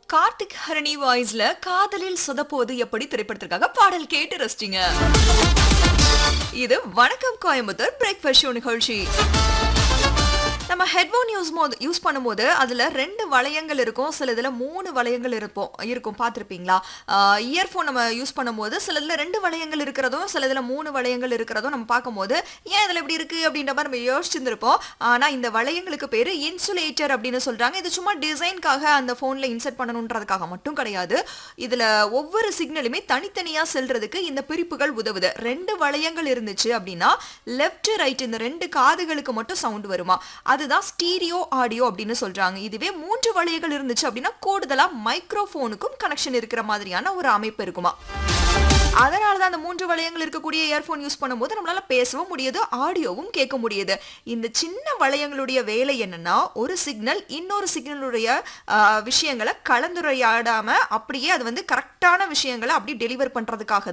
கார்த்திக் ஹரணி வாய்ஸ்ல காதலில் சொதப்போது எப்படி திரைப்படத்திற்காக பாடல் கேட்டு ரசிச்சிங்க இது வணக்கம் கோயம்புத்தூர் பிரேக்ஃபாஸ்ட் ஷோ நிகழ்ச்சி நம்ம ஹெட்ஃபோன் யூஸ் போது யூஸ் பண்ணும்போது அதில் ரெண்டு வளையங்கள் இருக்கும் சில இதில் மூணு வளையங்கள் இருப்போம் இருக்கும் பார்த்துருப்பீங்களா இயர்ஃபோன் நம்ம யூஸ் பண்ணும்போது சில இதில் ரெண்டு வளையங்கள் இருக்கிறதும் சில இதில் மூணு வளையங்கள் இருக்கிறதும் நம்ம பார்க்கும்போது ஏன் இதில் இப்படி இருக்குது அப்படின்ற மாதிரி நம்ம யோசிச்சிருந்திருப்போம் ஆனால் இந்த வளையங்களுக்கு பேர் இன்சுலேட்டர் அப்படின்னு சொல்கிறாங்க இது சும்மா டிசைன்காக அந்த ஃபோனில் இன்சர்ட் பண்ணணுன்றதுக்காக மட்டும் கிடையாது இதில் ஒவ்வொரு சிக்னலுமே தனித்தனியாக செல்றதுக்கு இந்த பிரிப்புகள் உதவுது ரெண்டு வளையங்கள் இருந்துச்சு அப்படின்னா லெஃப்ட் ரைட் இந்த ரெண்டு காதுகளுக்கு மட்டும் சவுண்ட் வருமா அதுதான் ஸ்டீரியோ ஆடியோ அப்படின்னு சொல்றாங்க இதுவே மூன்று வளையங்கள் இருந்துச்சு அப்படின்னா கூடுதலா மைக்ரோஃபோனுக்கும் கனெக்ஷன் இருக்கிற மாதிரியான ஒரு அமைப்பு இருக்குமா அதனால தான் அந்த மூன்று வளையங்கள் இருக்கக்கூடிய இயர்ஃபோன் யூஸ் பண்ணும்போது நம்மளால பேசவும் முடியுது ஆடியோவும் கேட்க முடியுது இந்த சின்ன வளையங்களுடைய வேலை என்னன்னா ஒரு சிக்னல் இன்னொரு சிக்னலுடைய விஷயங்களை கலந்துரையாடாம அப்படியே அது வந்து கரெக்டான விஷயங்களை அப்படி டெலிவர் பண்றதுக்காக